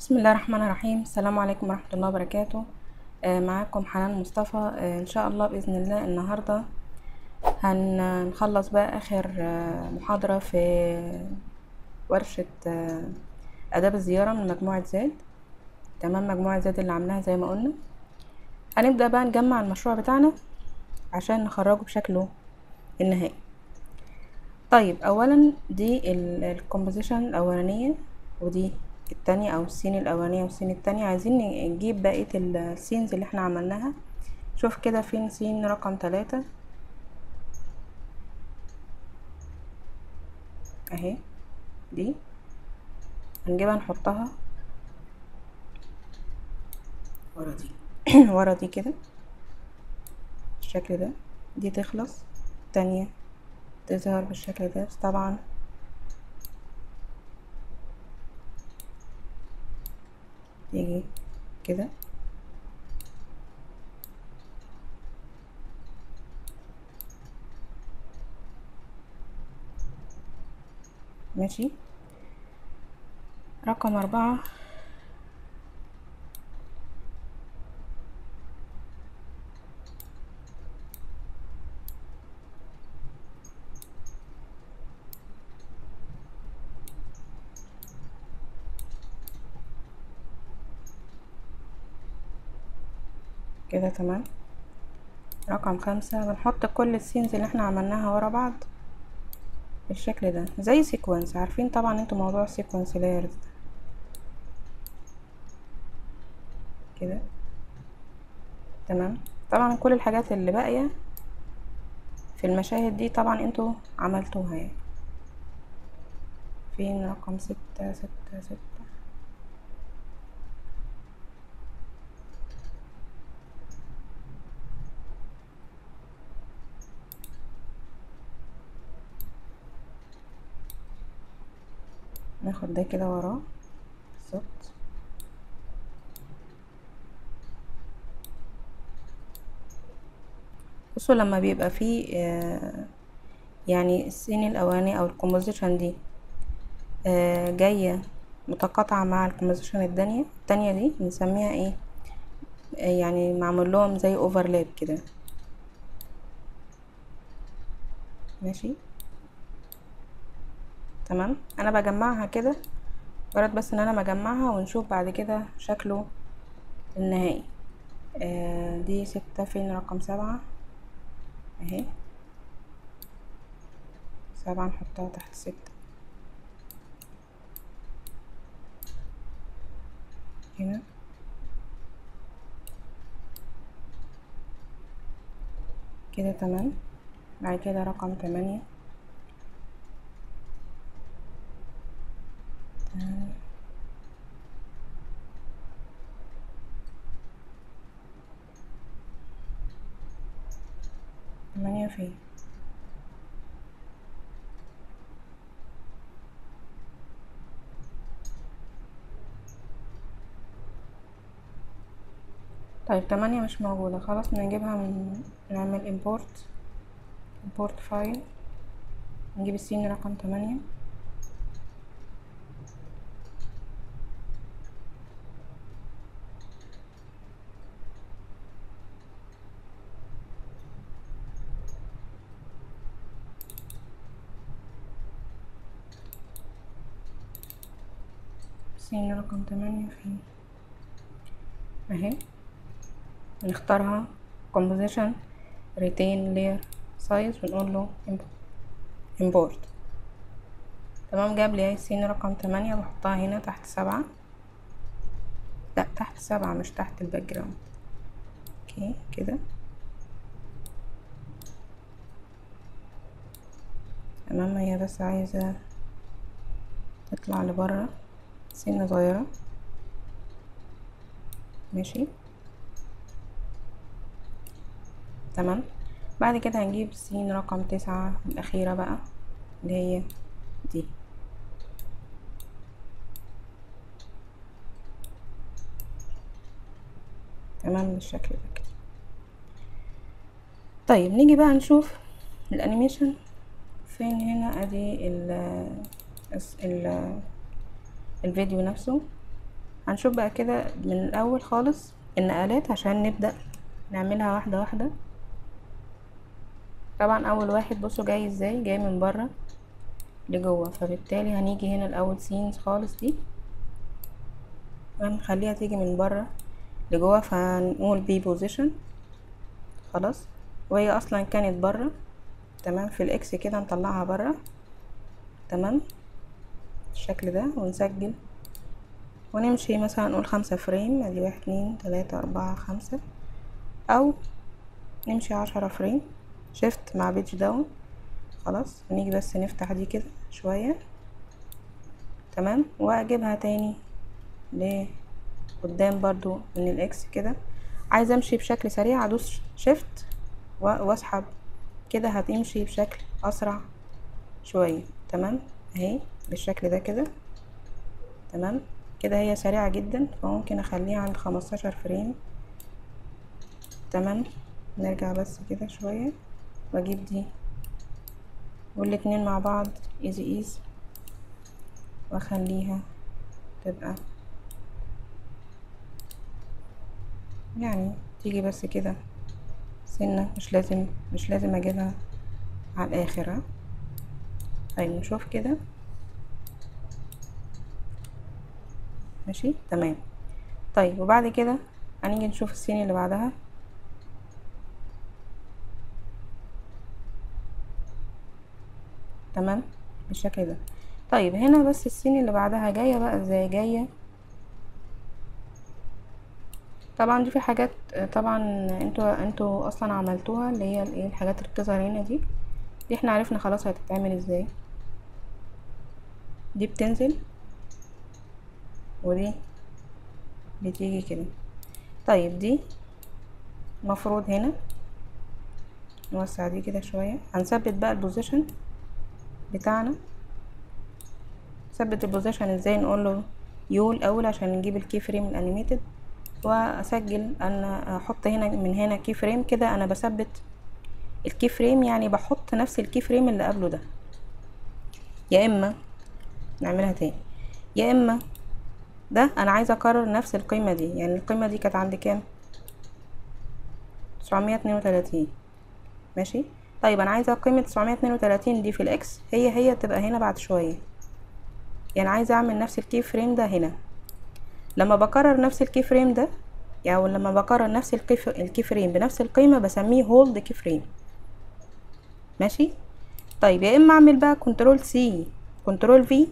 بسم الله الرحمن الرحيم السلام عليكم ورحمة الله وبركاته آه، معاكم حنان مصطفى آه، ان شاء الله بإذن الله النهاردة هنخلص بقى اخر آه، محاضرة في ورشة آه، اداب الزيارة من مجموعة زاد تمام مجموعة زاد اللي عاملاها زي ما قلنا هنبدأ بقى نجمع المشروع بتاعنا عشان نخرجه بشكله النهائي طيب اولا دي الكومبوزيشن الاولانية ودي التانية او السين الاولانية والسين التانية عايزين نجيب بقية السينز اللي احنا عملناها شوف كده فين سين رقم تلاتة اهي دي هنجيبها نحطها ورا دي ورا دي كده بالشكل ده دي تخلص التانية تظهر بالشكل ده بس طبعا تيجي كده ماشي رقم أربعة كده تمام رقم خمسة بنحط كل السينز اللي احنا عملناها ورا بعض بالشكل ده زي سيكونس عارفين طبعا انتوا موضوع سيكونس لايرز ده كده تمام طبعا كل الحاجات اللي باقية في المشاهد دي طبعا انتوا عملتوها يعني فين رقم ستة ستة ستة ناخد ده كده وراه بالظبط بصوا لما بيبقى فيه آه يعني السين الاولاني او الكومبوزيشن دي آه جايه متقاطعه مع الكومبوزيشن التانية التانية دي بنسميها ايه آه يعني معمول لهم زي اوفرلاب كده ماشي تمام انا بجمعها كده مجرد بس ان انا بجمعها ونشوف بعد كده شكله النهائي آه دي ستة فين رقم سبعة اهي سبعة نحطها تحت ستة هنا كده تمام بعد كده رقم تمانية تمانية فين طيب تمانية مش موجودة خلاص نجيبها من نعمل import import file نجيب السين رقم تمانية سين رقم تمانية فين اهي نختارها composition retain layer size ونقول له import تمام جاب لي السين رقم تمانية بحطها هنا تحت سبعة لا تحت سبعة مش تحت الباك جراوند اوكي كده تمام هي بس عايزة تطلع لبره سنة صغيرة ماشي تمام بعد كده هنجيب سين رقم تسعة الأخيرة بقى اللي هي دي تمام بالشكل ده كده طيب نيجي بقى نشوف الانيميشن فين هنا ادي ال ال الفيديو نفسه هنشوف بقى كده من الاول خالص النقلات عشان نبدأ نعملها واحدة واحدة طبعا اول واحد بصوا جاي ازاي جاي من بره لجوه فبالتالي هنيجي هنا الاول سينز خالص دي هنخليها تيجي من بره لجوه فهنقول بي بوزيشن خلاص وهي اصلا كانت بره تمام في الاكس كده نطلعها بره تمام بالشكل ده ونسجل ونمشي مثلا نقول خمسة فريم ادي واحد اتنين تلاتة اربعة خمسة او نمشي عشرة فريم شيفت مع بيج داون خلاص ونيجي بس نفتح دي كده شوية تمام واجيبها تاني لقدام برضو من الاكس كده عايزة امشي بشكل سريع ادوس شيفت واسحب كده هتمشي بشكل اسرع شوية تمام اهي بالشكل ده كده تمام كده هي سريعة جدا فممكن اخليها عند خمستاشر فريم تمام نرجع بس كده شوية واجيب دي والاتنين مع بعض ايزي ايز واخليها تبقى يعني تيجي بس كده سنة مش لازم مش لازم اجيبها على الاخر ها طيب نشوف كده ماشي تمام طيب وبعد كده هنيجي نشوف السين اللي بعدها تمام بالشكل ده طيب هنا بس السين اللي بعدها جاية بقى ازاي جاية طبعا دي في حاجات طبعا انتوا انتوا اصلا عملتوها اللي هي الايه الحاجات اللي بتظهر هنا دي دي احنا عرفنا خلاص هتتعمل ازاي دي بتنزل ودي بتيجي كده طيب دي مفروض هنا نوسع دي كده شوية هنثبت بقى البوزيشن بتاعنا ثبت البوزيشن ازاي نقول له يو الاول عشان نجيب الكي فريم الانيميتد واسجل ان احط هنا من هنا كي فريم كده انا بثبت الكي فريم يعني بحط نفس الكي فريم اللي قبله ده يا اما نعملها تاني يا اما ده انا عايزه اكرر نفس القيمه دي يعني القيمه دي كانت عند كام تسعمية اتنين وتلاتين ماشي طيب انا عايزه قيمه تسعمية اتنين وتلاتين دي في الاكس هي هي تبقى هنا بعد شويه يعني عايزه اعمل نفس الكي فريم ده هنا لما بكرر نفس الكي فريم ده يعني لما بكرر نفس الكي فريم بنفس القيمه بسميه هولد كي فريم ماشي طيب يا اما اعمل بقى كنترول سي كنترول في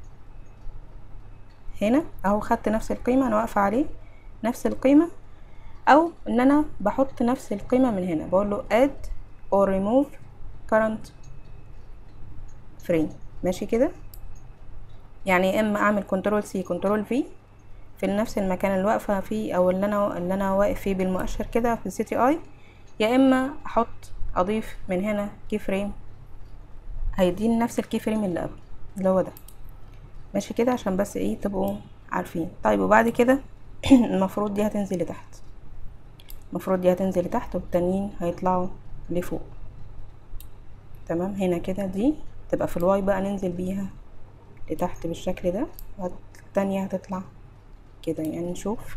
هنا اهو خدت نفس القيمه انا واقفه عليه نفس القيمه او ان انا بحط نفس القيمه من هنا بقول له add or remove current frame ماشي كده يعني يا اما اعمل كنترول سي كنترول في في نفس المكان اللي واقفه فيه او اللي انا اللي انا واقف فيه بالمؤشر كده في السي تي اي يا اما احط اضيف من هنا كي فريم هيديني نفس الكي فريم اللي قبل اللي هو ده ماشي كده عشان بس ايه تبقوا عارفين طيب وبعد كده المفروض دي هتنزل لتحت المفروض دي هتنزل لتحت والتانيين هيطلعوا لفوق تمام هنا كده دي تبقى في الواي بقى ننزل بيها لتحت بالشكل ده والتانية هتطلع كده يعني نشوف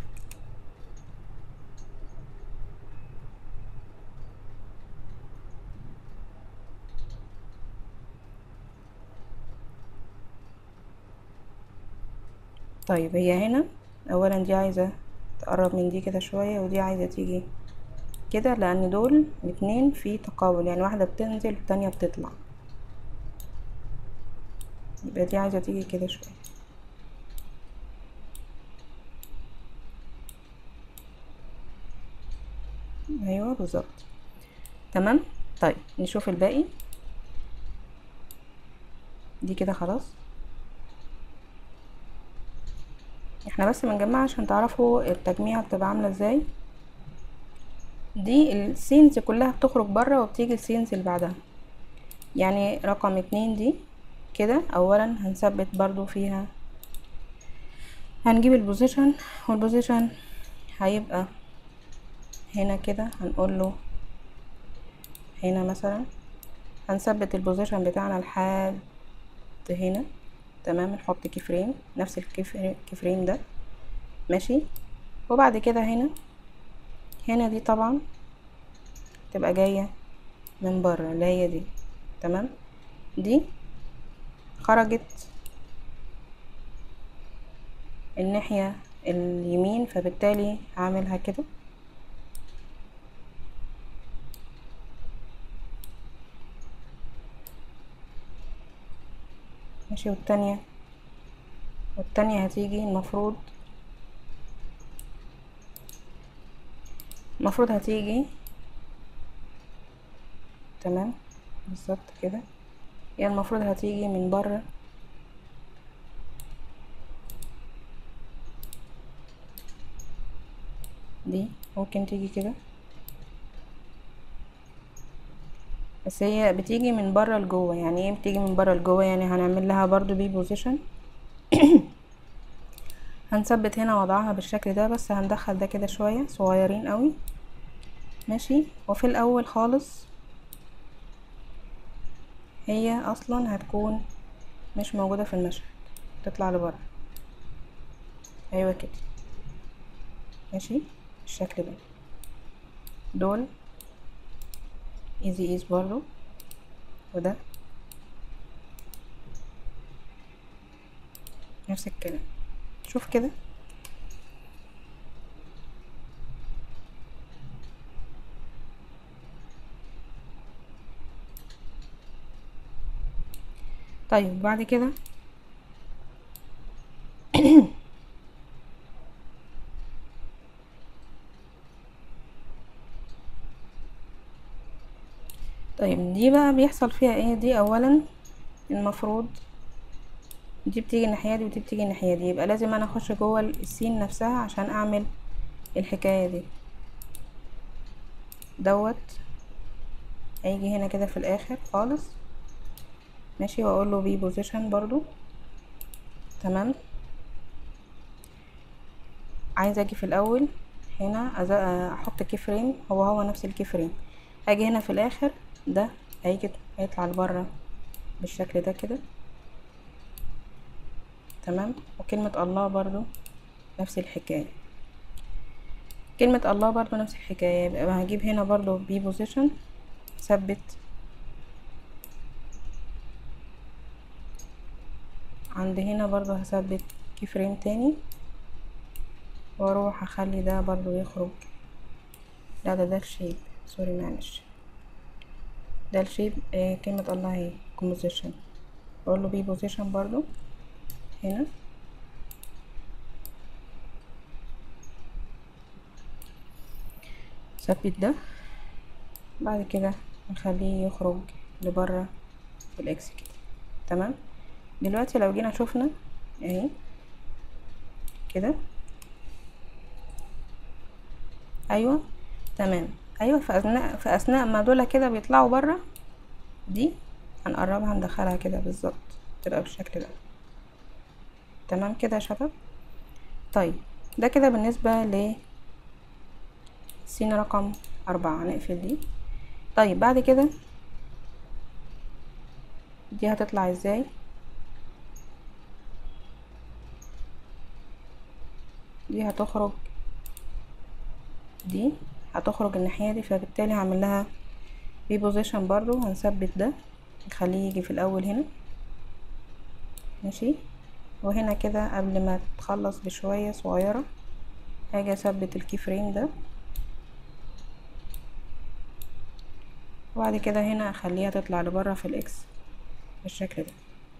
طيب هي هنا اولا دي عايزة تقرب من دي كده شوية ودي عايزة تيجي كده لان دول الاتنين في تقابل يعني واحدة بتنزل والتانية بتطلع يبقى دي عايزة تيجي كده شوية ايوه بالظبط تمام طيب نشوف الباقي دي كده خلاص احنا بس بنجمعها عشان تعرفوا التجميع بتبقى عامله ازاي دي السينز كلها بتخرج بره وبتيجي السينز اللي بعدها يعني رقم اتنين دي كده اولا هنثبت برضو فيها هنجيب البوزيشن والبوزيشن هيبقى هنا كده هنقول له هنا مثلا هنثبت البوزيشن بتاعنا لحد هنا تمام نحط كي فريم نفس الكي فريم ده ماشي وبعد كده هنا هنا دي طبعا تبقى جاية من بره اللي هي دي تمام دي خرجت الناحية اليمين فبالتالي هعملها كده ماشي والتانية والتانية هتيجي المفروض المفروض هتيجي تمام بالظبط كده يعني المفروض هتيجي من بره دي ممكن تيجي كده بس هي بتيجي من بره لجوه يعني ايه بتيجي من بره لجوه يعني هنعمل لها برضو بي بوزيشن هنثبت هنا وضعها بالشكل ده بس هندخل ده كده شويه صغيرين قوي ماشي وفي الاول خالص هي اصلا هتكون مش موجوده في المشهد تطلع لبره ايوه كده ماشي بالشكل ده دول ايزي ايز برضو وده نفس الكلام شوف كده طيب بعد كده طيب دي بقى بيحصل فيها ايه دي اولا المفروض دي بتيجي الناحية دي ودي بتيجي الناحية دي يبقى لازم انا اخش جوه السين نفسها عشان اعمل الحكاية دي دوت هيجي هنا كده في الاخر خالص ماشي واقول له بي بوزيشن برضو تمام عايزه اجي في الاول هنا احط كي فريم هو هو نفس الكي فريم اجي هنا في الاخر ده هيجي هيطلع لبره بالشكل ده كده تمام وكلمة الله برضو نفس الحكاية كلمة الله برضو نفس الحكاية يبقى هجيب هنا برضو بي بوزيشن ثبت عند هنا برضو هثبت كي فريم تاني واروح اخلي ده برضو يخرج لا ده ده الشيب سوري معلش ده الشيب آه كلمة الله اهي كومبوزيشن اقول له بي بوزيشن برضو هنا ثبت ده بعد كده نخليه يخرج لبره بالاكس كده تمام دلوقتي لو جينا شفنا اهي كده ايوه تمام ايوه في اثناء في اثناء ما دول كده بيطلعوا بره دي هنقربها ندخلها كده بالظبط تبقى بالشكل ده تمام كده يا شباب طيب ده كده بالنسبه ل سين رقم أربعة هنقفل دي طيب بعد كده دي هتطلع ازاي دي هتخرج دي هتخرج الناحية دي فبالتالي هعمل لها بي بوزيشن برضو هنثبت ده نخليه يجي في الاول هنا ماشي وهنا كده قبل ما تخلص بشوية صغيرة هاجي اثبت الكي فريم ده وبعد كده هنا اخليها تطلع لبره في الاكس بالشكل ده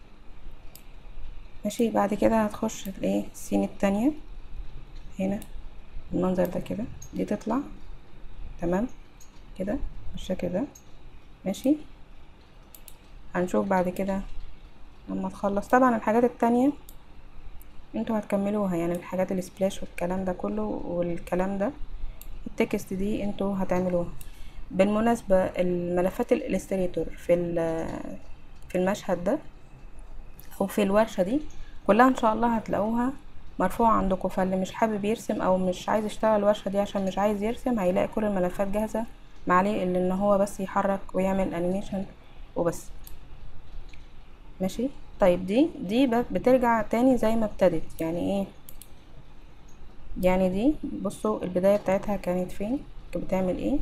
ماشي بعد كده هتخش الايه السين التانية هنا المنظر ده كده دي تطلع تمام كده بالشكل ده ماشي هنشوف بعد كده لما تخلص طبعا الحاجات التانية انتوا هتكملوها يعني الحاجات السبلاش والكلام ده كله والكلام ده التكست دي انتوا هتعملوها بالمناسبة الملفات الالستريتور في في المشهد ده او في الورشة دي كلها ان شاء الله هتلاقوها مرفوعة عندكم فاللي مش حابب يرسم او مش عايز يشتغل الورشة دي عشان مش عايز يرسم هيلاقي كل الملفات جاهزة ما عليه الا ان هو بس يحرك ويعمل انيميشن وبس ماشي طيب دي دي بترجع تاني زي ما ابتدت يعني ايه يعني دي بصوا البداية بتاعتها كانت فين كانت بتعمل ايه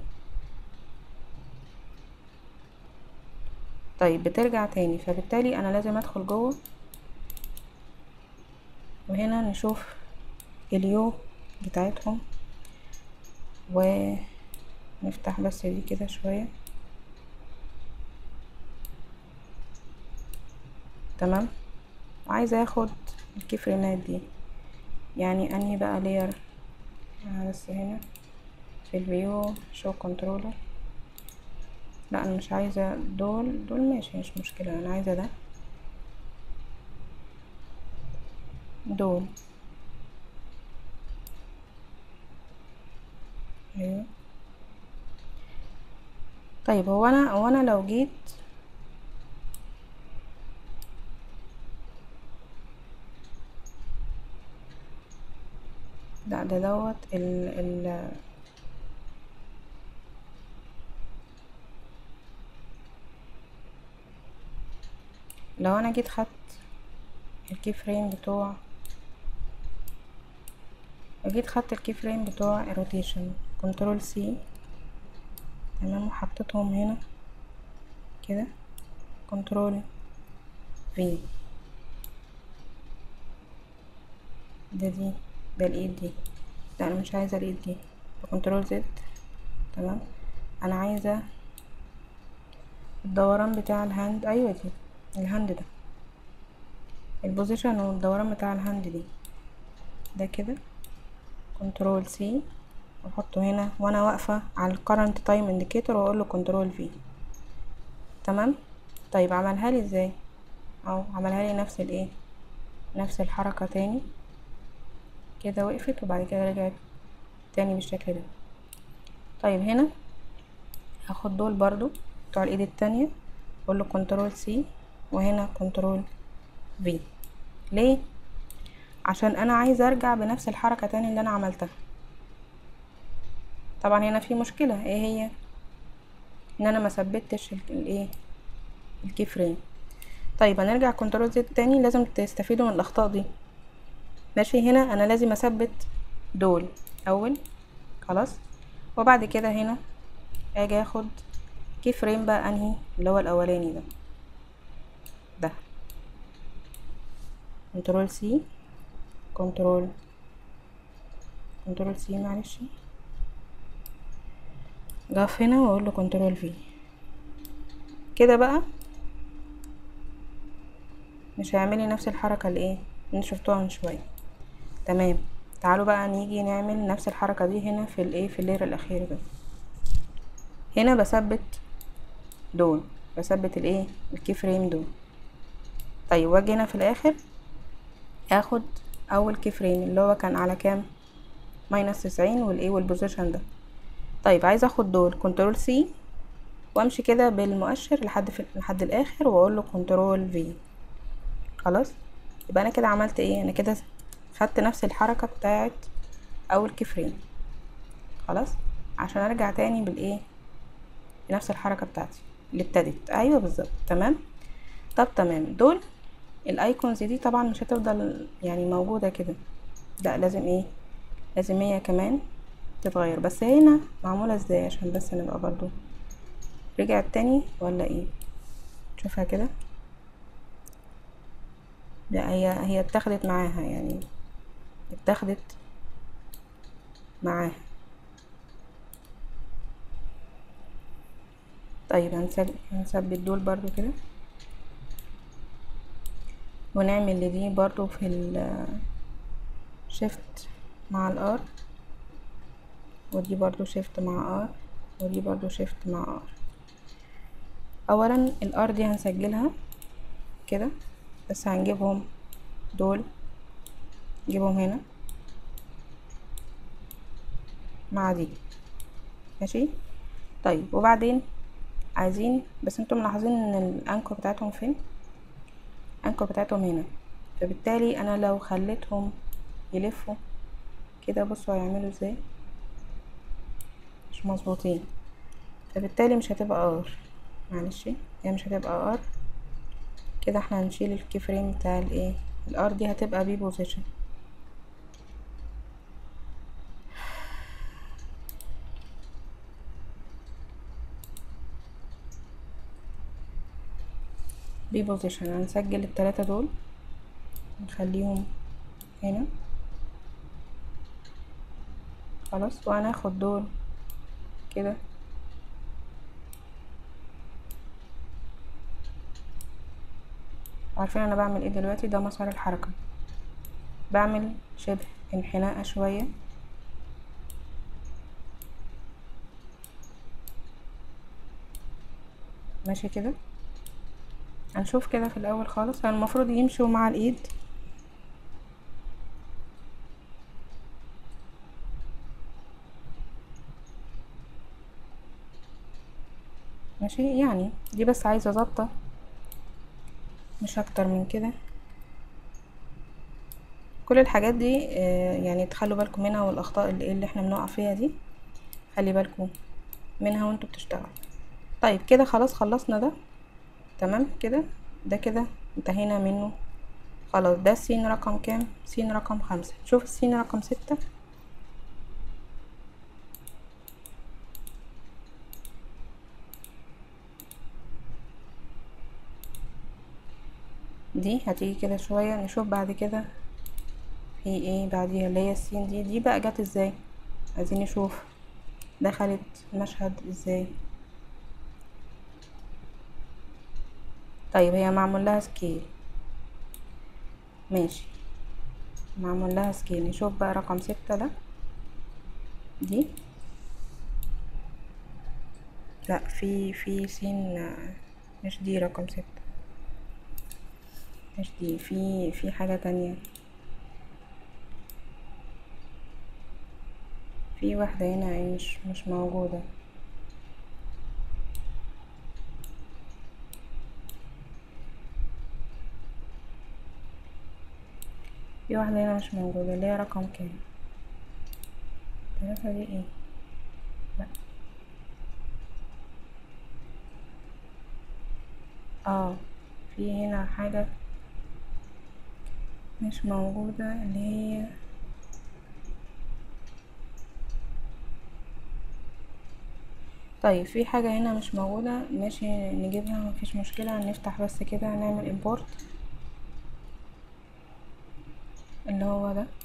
طيب بترجع تاني فبالتالي انا لازم ادخل جوه وهنا نشوف اليو بتاعتهم ونفتح بس دي كده شوية تمام وعايزة اخد الكيفريمات دي يعني انهي بقى لير بس هنا في الفيو شو كنترولر لا انا مش عايزة دول دول ماشي مش مشكلة انا عايزة ده دول ايوه طيب هو انا هو انا لو جيت لا ده دوت ال ال لو انا جيت خدت الكي فريم بتوع جيت خدت الكي فريم بتوع الروتيشن كنترول سي تمام وحطيتهم هنا كده كنترول في ده دي ده الايد دي لا انا مش عايزه الايد دي كنترول زد تمام انا عايزه الدوران بتاع الهاند ايوه دي الهاند ده البوزيشن والدوران بتاع الهاند دي ده كده كنترول سي واحطه هنا وانا واقفه على الكرنت تايم انديكيتور واقول له كنترول في تمام طيب عملها لي ازاي او عملها لي نفس الايه نفس الحركه تاني كده وقفت وبعد كده رجعت تاني بالشكل ده طيب هنا هاخد دول برضو بتوع الايد التانية اقول له كنترول سي وهنا كنترول في ليه عشان انا عايزه ارجع بنفس الحركه تاني اللي انا عملتها طبعا هنا في مشكله ايه هي ان انا ما ثبتش الايه الكي فريم طيب هنرجع كنترول زد تاني لازم تستفيدوا من الاخطاء دي ماشي هنا انا لازم اثبت دول اول خلاص وبعد كده هنا اجي اخد كي فريم بقى انهي اللي هو الاولاني ده ده كنترول سي كنترول كنترول سي معلش اقف هنا واقول له كنترول في كده بقى مش هيعملي نفس الحركه اللي ايه اللي شفتوها من شويه تمام تعالوا بقى نيجي نعمل نفس الحركه دي هنا في الايه في اللير الاخير ده هنا بثبت دول بثبت الايه الكي فريم دول طيب واجي هنا في الاخر اخد اول كي فريم اللي هو كان على كام ماينس تسعين والايه والبوزيشن ده طيب عايزه اخد دول كنترول سي وامشي كده بالمؤشر لحد في لحد الاخر واقول له كنترول في خلاص يبقى انا كده عملت ايه انا كده خدت نفس الحركه بتاعت اول كي فريم خلاص عشان ارجع تاني بالايه بنفس الحركه بتاعتي اللي ابتدت ايوه بالظبط تمام طب تمام دول الايكونز دي طبعا مش هتفضل يعني موجوده كده لا لازم ايه لازم هي كمان تتغير بس هنا معموله ازاي عشان بس نبقى برضو رجعت تاني ولا ايه شوفها كده لا هي هي اتاخدت معاها يعني اتاخدت معاها طيب هنثبت هنثبت دول برضو كده ونعمل لدي برضو في ال شيفت مع الار ودي برضو شيفت مع ار ودي برضو شيفت مع ار اولا الار دي هنسجلها كده بس هنجيبهم دول نجيبهم هنا مع دي ماشي طيب وبعدين عايزين بس انتم ملاحظين ان الانكر بتاعتهم فين الانكر بتاعتهم هنا فبالتالي انا لو خليتهم يلفوا كده بصوا هيعملوا ازاي مش مظبوطين فبالتالي مش هتبقى ار معلش هي مش هتبقى ار كده احنا هنشيل الكي فريم بتاع الايه الار دي هتبقى بي بوزيشن بي بوزيشن هنسجل التلاتة دول نخليهم هنا خلاص وهناخد دول كده عارفين انا بعمل ايه دلوقتي ده مسار الحركة بعمل شبه انحناء شوية ماشي كده هنشوف كده في الاول خالص المفروض يمشوا مع الايد ماشي يعني دي بس عايزة ظابطة مش اكتر من كده كل الحاجات دي آه، يعني تخلوا بالكم منها والاخطاء اللي, اللي احنا بنقع فيها دي خلي بالكم منها وانتوا بتشتغلوا طيب كده خلاص خلصنا ده تمام كده ده كده انتهينا منه خلاص ده السين رقم كام سين رقم خمسة شوف السين رقم ستة دي هتيجي كده شوية نشوف بعد كده في ايه بعديها اللي هي السين دي دي بقى جت ازاي عايزين نشوف دخلت المشهد ازاي طيب هي معمول لها سكيل ماشي معمول لها سكيل نشوف بقى رقم ستة ده دي لا في في سين مش دي رقم ستة مش دي في في حاجة تانية في واحدة هنا مش مش موجودة في واحدة هنا مش موجودة اللي هي رقم كام تلاتة دي ايه لا اه في هنا حاجة مش موجودة اللي هي طيب في حاجة هنا مش موجودة ماشي نجيبها مفيش مشكلة نفتح بس كده نعمل import اللي هو ده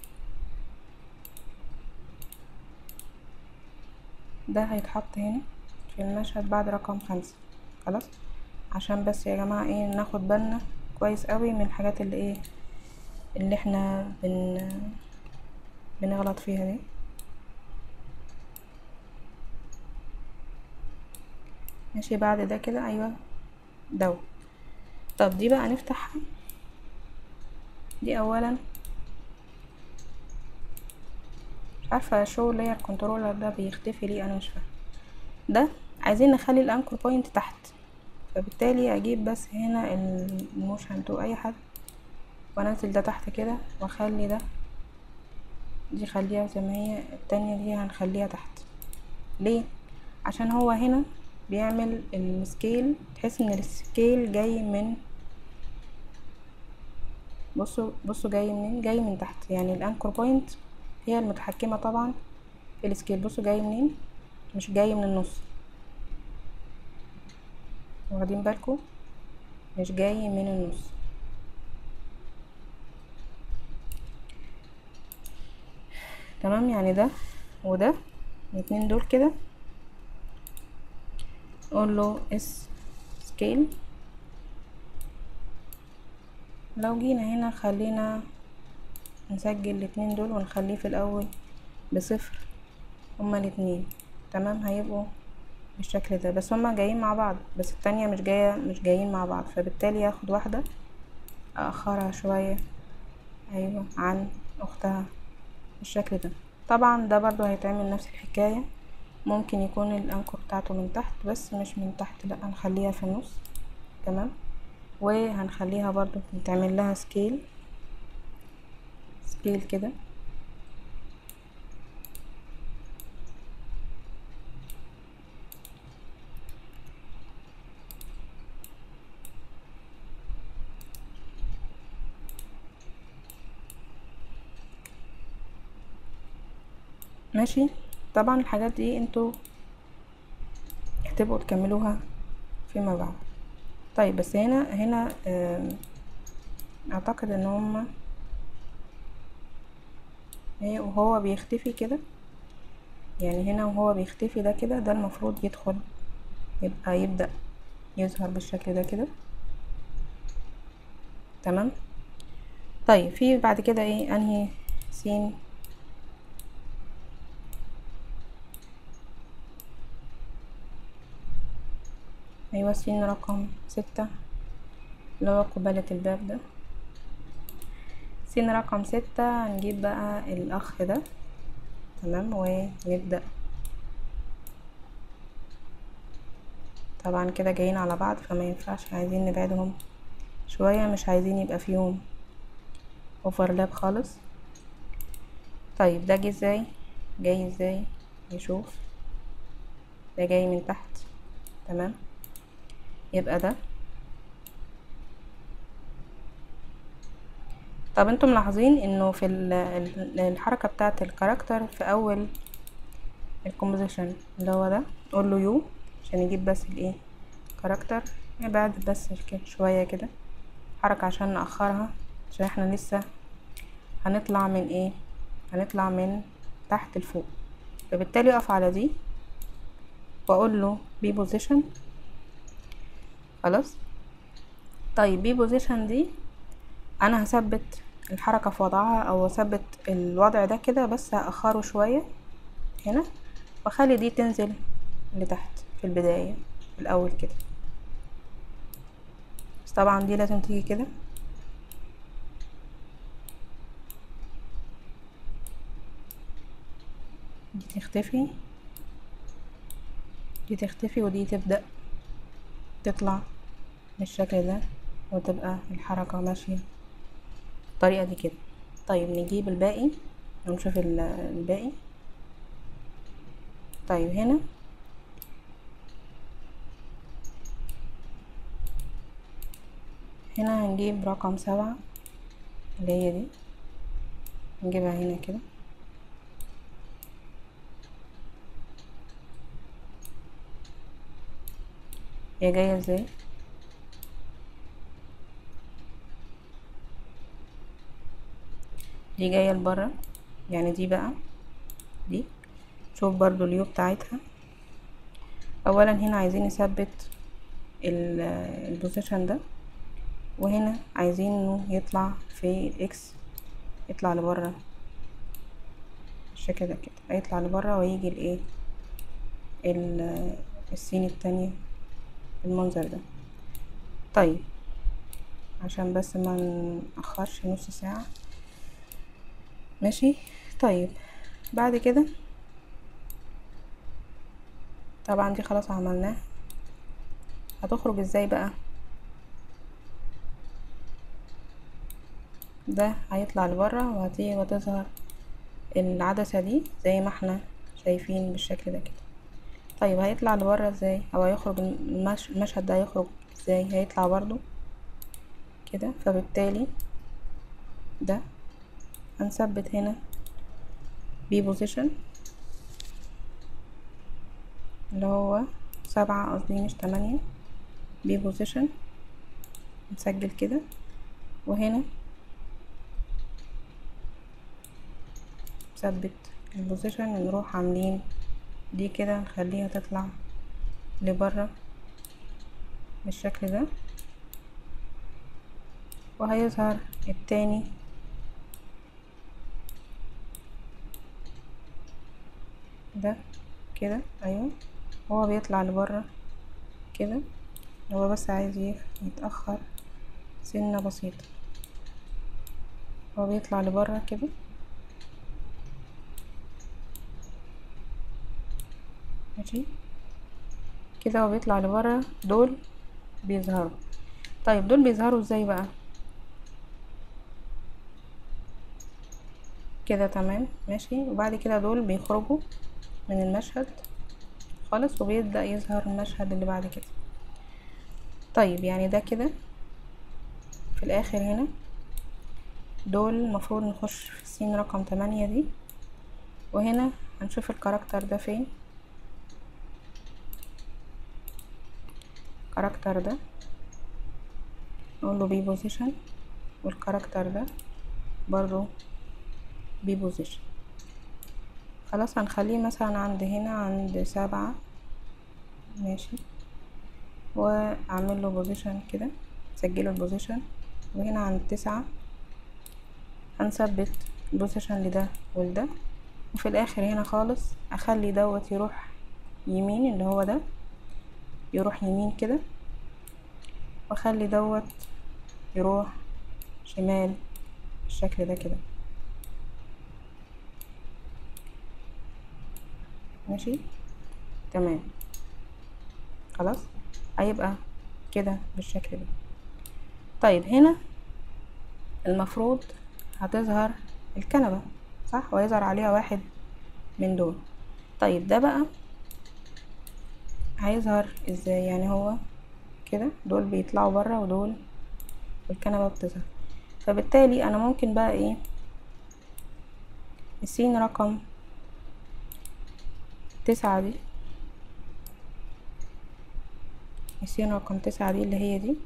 ده هيتحط هنا في المشهد بعد رقم خمسة خلاص عشان بس يا جماعة ايه ناخد بالنا كويس قوي من الحاجات اللي ايه اللي احنا بن بنغلط فيها دي ماشي بعد ده كده ايوه دو طب دي بقى نفتحها دي اولا مش عارفه شو لاير كنترولر ده بيختفي ليه انا مش فاهمه ده عايزين نخلي الانكر بوينت تحت فبالتالي اجيب بس هنا الموشن تو اي حد وانزل ده تحت كده واخلي ده دي خليها زي ما هي التانية دي هنخليها تحت ليه عشان هو هنا بيعمل السكيل تحس ان السكيل جاي من بصوا بصوا جاي منين جاي من تحت يعني الانكر بوينت هي المتحكمة طبعا في السكيل بصوا جاي منين مش جاي من النص واخدين بالكم مش جاي من النص تمام يعني ده وده الاتنين دول كده اقول له اس سكيل لو جينا هنا خلينا نسجل الاتنين دول ونخليه في الاول بصفر هما الاتنين تمام هيبقوا بالشكل ده بس هما جايين مع بعض بس التانية مش جاية مش جايين مع بعض فبالتالي هاخد واحدة اخرها شوية ايوه عن اختها بالشكل ده طبعا ده برضو هيتعمل نفس الحكاية ممكن يكون الانكر بتاعته من تحت بس مش من تحت لا هنخليها في النص تمام وهنخليها برضو نتعمل لها سكيل سكيل كده ماشي طبعا الحاجات دي انتوا هتبقوا تكملوها فيما بعد طيب بس هنا هنا آم، اعتقد ان هما هي وهو بيختفي كده يعني هنا وهو بيختفي ده كده ده المفروض يدخل يبقى يبدأ يظهر بالشكل ده كده تمام طيب في بعد كده ايه انهي سين ايوه سين رقم ستة اللي هو قبالة الباب ده سين رقم ستة هنجيب بقى الأخ ده تمام ونبدأ طبعا كده جايين على بعض فما ينفعش عايزين نبعدهم شوية مش عايزين يبقى فيهم اوفرلاب خالص طيب ده جه ازاي جاي ازاي نشوف ده جاي من تحت تمام يبقى ده طب انتم ملاحظين انه في ال- ال- الحركة بتاعة الكاركتر في اول الكومبوزيشن اللي هو ده نقول له يو عشان يجيب بس الايه كاركتر نبعد بس كده شوية كده حركة عشان نأخرها عشان احنا لسه هنطلع من ايه هنطلع من تحت لفوق فبالتالي اقف على دي واقول له بي بوزيشن خلاص طيب بي بوزيشن دي انا هثبت الحركة في وضعها او اثبت الوضع ده كده بس هأخره شوية هنا واخلي دي تنزل لتحت في البداية في الاول كده بس طبعا دي لازم تيجي كده دي تختفي دي تختفي ودي تبدأ تطلع بالشكل ده وتبقى الحركة ماشية بالطريقة دي كده طيب نجيب الباقي ونشوف ال- الباقي طيب هنا هنا هنجيب رقم سبعة اللي هي دي نجيبها هنا كده هي جاية ازاي دي جاية لبرا يعني دي بقى دي شوف برضو اليو بتاعتها اولا هنا عايزين نثبت ال- البوزيشن ده وهنا عايزينه يطلع في الاكس يطلع لبرا بالشكل ده كده هيطلع لبرا ويجي الايه ال- السين التانية بالمنظر ده طيب عشان بس ما نأخرش نص ساعة ماشي طيب بعد كده طبعا دي خلاص عملناها هتخرج ازاي بقى ده هيطلع لبرا وهتيجي وتظهر العدسة دي زي ما احنا شايفين بالشكل ده كده طيب هيطلع لبرا ازاي او هيخرج المش... المشهد ده هيخرج ازاي هيطلع برضو كده فبالتالي ده هنثبت هنا بي بوزيشن اللي هو سبعة قصدي مش تمانية بي بوزيشن نسجل كده وهنا نثبت البوزيشن نروح عاملين دي كده نخليها تطلع لبره بالشكل ده وهيظهر التاني ده كده ايوه هو بيطلع لبره كده هو بس عايز ي- يتأخر سنة بسيطة هو بيطلع لبره كده ماشي كده هو بيطلع لبره دول بيظهروا طيب دول بيظهروا ازاي بقى كده تمام ماشي وبعد كده دول بيخرجوا من المشهد خالص وبيبدأ يظهر المشهد اللي بعد كده طيب يعني ده كده في الاخر هنا دول المفروض نخش في السين رقم تمانية دي وهنا هنشوف الكاركتر ده فين الكاركتر ده نقول له بي بوزيشن والكاركتر ده برضو بي بوزيشن خلاص هنخليه مثلا عند هنا عند سبعة ماشي واعمل له بوزيشن كده سجله البوزيشن وهنا عند تسعة هنثبت البوزيشن لده ولده وفي الاخر هنا خالص اخلي دوت يروح يمين اللي هو ده يروح يمين كده واخلي دوت يروح شمال بالشكل ده كده ماشي تمام خلاص هيبقى كده بالشكل ده طيب هنا المفروض هتظهر الكنبة صح ويظهر عليها واحد من دول طيب ده بقى هيظهر ازاي يعني هو كده دول بيطلعوا برا ودول الكنبة بتظهر فبالتالي انا ممكن بقى ايه السين رقم تسعة دي السين رقم تسعة دي اللي هي دي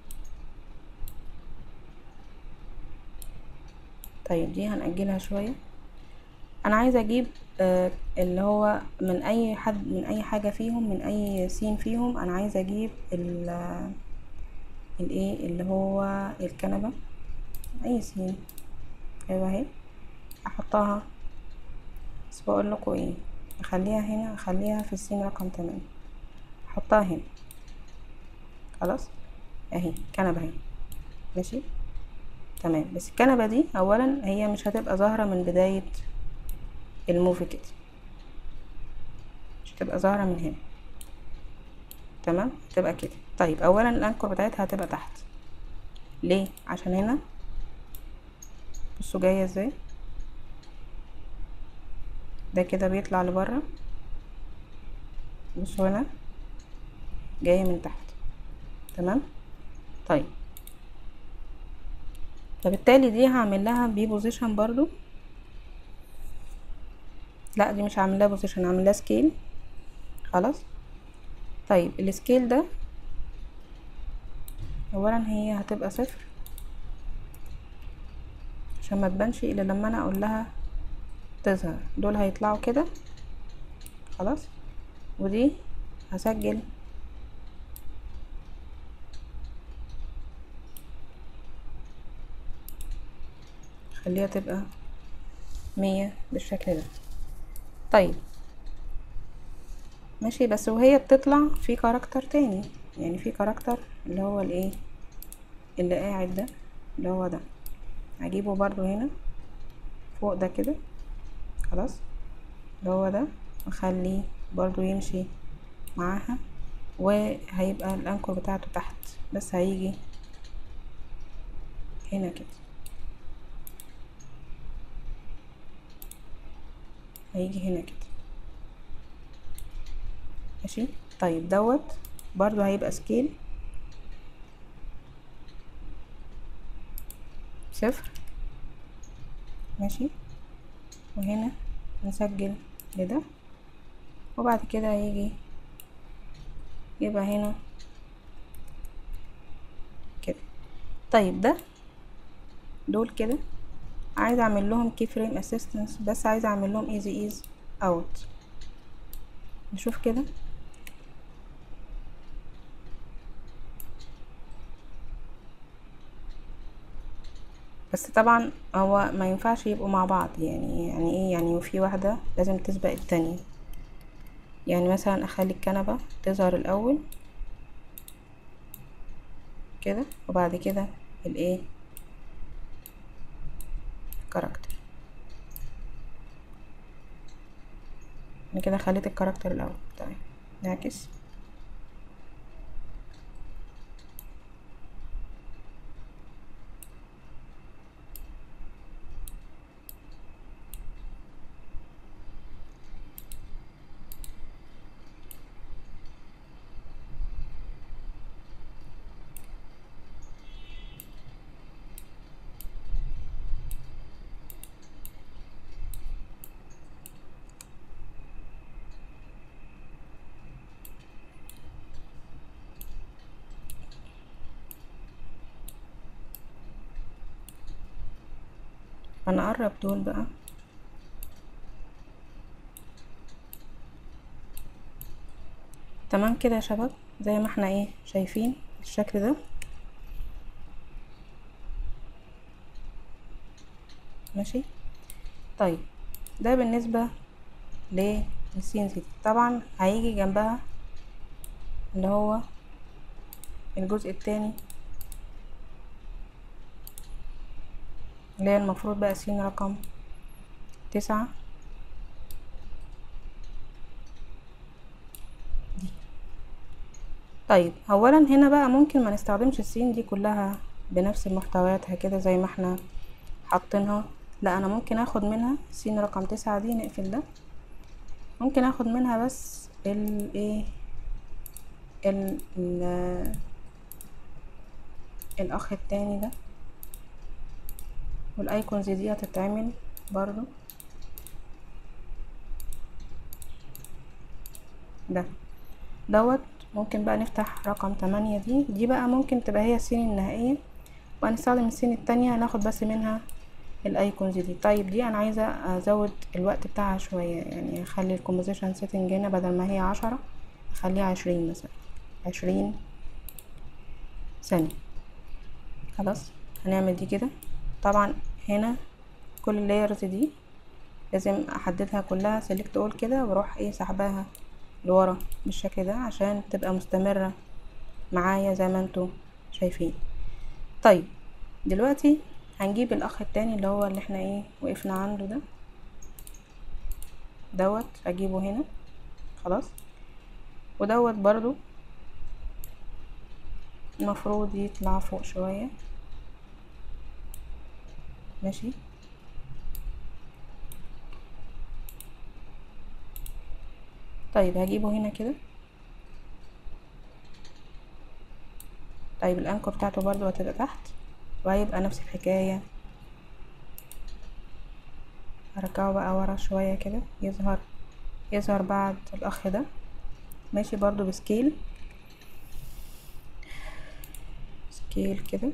طيب دي هنأجلها شوية انا عايزة اجيب آه اللي هو من اي حد من اي حاجة فيهم من اي سين فيهم انا عايزة اجيب ال الايه اللي هو الكنبة اي سين ايوه اهي احطها بس بقول لكم ايه اخليها هنا اخليها في السين رقم تمانية احطها هنا خلاص اهي كنبة اهي ماشي تمام بس الكنبة دي اولا هي مش هتبقى ظاهرة من بداية الموفي كده مش هتبقى ظاهرة من هنا تمام هتبقى كده طيب اولا الانكر بتاعتها هتبقى تحت ليه عشان هنا بصوا جاية ازاي ده كده بيطلع لبره بصوا هنا جاية من تحت تمام طيب فبالتالي دي هعمل لها بي بوزيشن برضو لا دي مش هعمل لها بوزيشن هعمل لها سكيل خلاص طيب السكيل ده اولا هي هتبقى صفر عشان ما تبانش الا لما انا اقول لها تظهر دول هيطلعوا كده خلاص ودي هسجل خليها تبقى مية بالشكل ده طيب ماشي بس وهي بتطلع في كاركتر تاني يعني في كاركتر اللي هو الايه اللي قاعد ده اللي هو ده هجيبه برضو هنا فوق ده كده خلاص اللي هو ده واخليه برضو يمشي معاها وهيبقى الانكر بتاعته تحت بس هيجي هنا كده هيجي هنا كده ماشي طيب دوت برضو هيبقى سكيل صفر ماشي وهنا نسجل لده وبعد كده هيجي يبقى هنا كده طيب ده دول كده عايزه اعمل لهم كي فريم اسيستنس بس عايزه اعمل لهم ايزي ايز اوت نشوف كده بس طبعا هو ما ينفعش يبقوا مع بعض يعني يعني ايه يعني في واحده لازم تسبق التانية يعني مثلا اخلي الكنبه تظهر الاول كده وبعد كده الايه كاركتر انا كده خليت الكاركتر الاول طيب نعكس هنقرب دول بقى تمام كده يا شباب زي ما احنا ايه شايفين الشكل ده ماشي طيب ده بالنسبة للسين دي طبعا هيجي جنبها اللي هو الجزء التاني اللي هي المفروض بقى سين رقم تسعة دي طيب اولا هنا بقى ممكن ما نستخدمش السين دي كلها بنفس محتوياتها كده زي ما احنا حاطينها لا انا ممكن اخد منها سين رقم تسعة دي نقفل ده ممكن اخد منها بس ال ايه ال ال الاخ التاني ده والايكونز دي هتتعمل برضو ده دوت ممكن بقى نفتح رقم تمانية دي دي بقى ممكن تبقى هي السين النهائية وهنستخدم السين التانية هناخد بس منها الايكونز دي طيب دي انا عايزة ازود الوقت بتاعها شوية يعني اخلي الكومبوزيشن سيتنج هنا بدل ما هي عشرة اخليها عشرين مثلا عشرين ثانية خلاص هنعمل دي كده طبعا هنا كل اللايرز دي لازم احددها كلها سيلكت اول كده واروح ايه سحباها لورا بالشكل ده عشان تبقى مستمرة معايا زي ما انتوا شايفين طيب دلوقتي هنجيب الاخ التاني اللي هو اللي احنا ايه وقفنا عنده ده دوت اجيبه هنا خلاص ودوت برضو المفروض يطلع فوق شوية ماشي طيب هجيبه هنا كده طيب الانكر بتاعته برضو هتبقى تحت وهيبقى نفس الحكاية هرجعه بقى ورا شوية كده يظهر يظهر بعد الاخ ده ماشي برضو بسكيل سكيل كده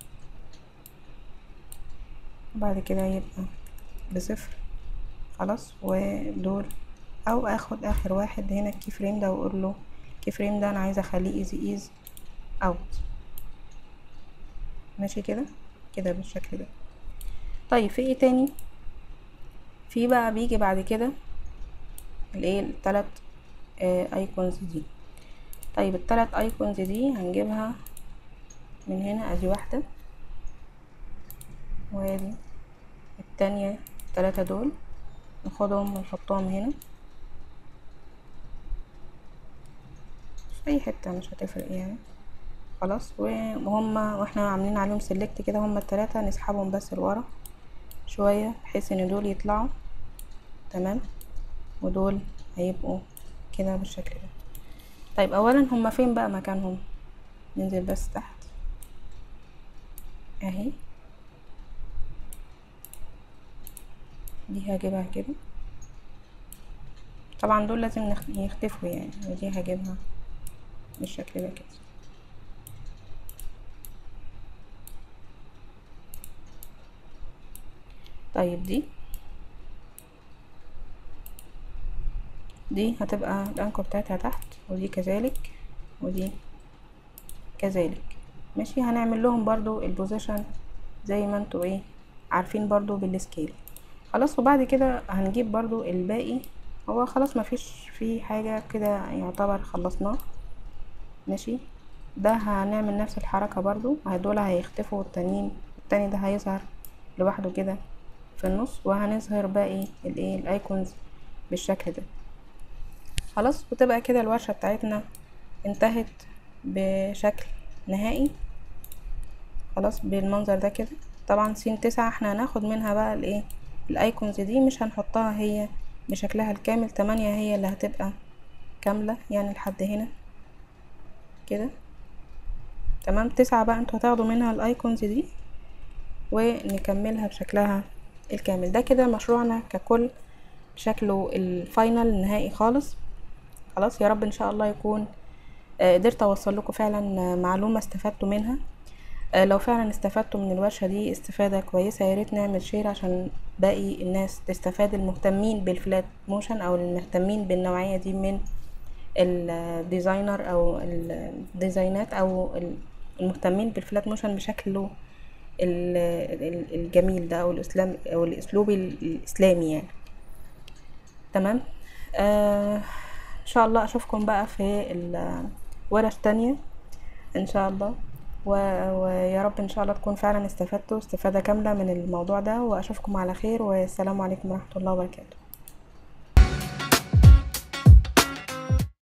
وبعد كده يبقى بصفر خلاص ودول او اخد اخر واحد هنا الكي فريم ده واقول له الكي فريم ده انا عايزه اخليه ايزي ايز اوت ماشي كده كده بالشكل ده طيب في ايه تاني في بقى بيجي بعد كده الايه التلات آه ايكونز دي طيب التلات ايكونز دي هنجيبها من هنا ادي واحده وادي التانية التلاتة دول ناخدهم ونحطهم هنا في اي حتة مش هتفرق يعني خلاص وهم واحنا عاملين عليهم سيلكت كده هم التلاتة نسحبهم بس لورا شوية بحيث ان دول يطلعوا تمام ودول هيبقوا كده بالشكل ده طيب اولا هم فين بقى مكانهم ننزل بس تحت اهي دي هجيبها كده طبعا دول لازم يختفوا يعني ودي هجيبها بالشكل ده كده طيب دي دي هتبقى الانكو بتاعتها تحت ودي كذلك ودي كذلك ماشي هنعمل لهم برضو البوزيشن زي ما انتوا ايه عارفين برضو بالسكيل خلاص وبعد كده هنجيب برضو الباقي هو خلاص مفيش فيه حاجة كده يعتبر خلصناه ماشي ده هنعمل نفس الحركة برضو دول هيختفوا التانيين التاني ده هيظهر لوحده كده في النص وهنظهر باقي الايه الايكونز بالشكل ده خلاص وتبقى كده الورشة بتاعتنا انتهت بشكل نهائي خلاص بالمنظر ده كده طبعا سين تسعة احنا هناخد منها بقى الايه الايكونز دي مش هنحطها هي بشكلها الكامل تمانية هي اللي هتبقى كاملة يعني لحد هنا كده تمام تسعة بقى انتوا هتاخدوا منها الايكونز دي ونكملها بشكلها الكامل ده كده مشروعنا ككل شكله الفاينل النهائي خالص خلاص يا رب ان شاء الله يكون قدرت اوصل لكم فعلا معلومة استفدتوا منها آه، لو فعلا استفدتوا من الورشة دي استفادة كويسة ياريت نعمل شير عشان باقي الناس تستفاد المهتمين بالفلات موشن او المهتمين بالنوعية دي من الديزاينر او الديزاينات او المهتمين بالفلات موشن بشكله الجميل ده او الاسلام او الاسلوب الاسلامي يعني تمام آه ان شاء الله اشوفكم بقى في الورش تانية ان شاء الله ويا رب ان شاء الله تكون فعلا استفدتوا استفادة كاملة من الموضوع ده واشوفكم على خير والسلام عليكم ورحمة الله وبركاته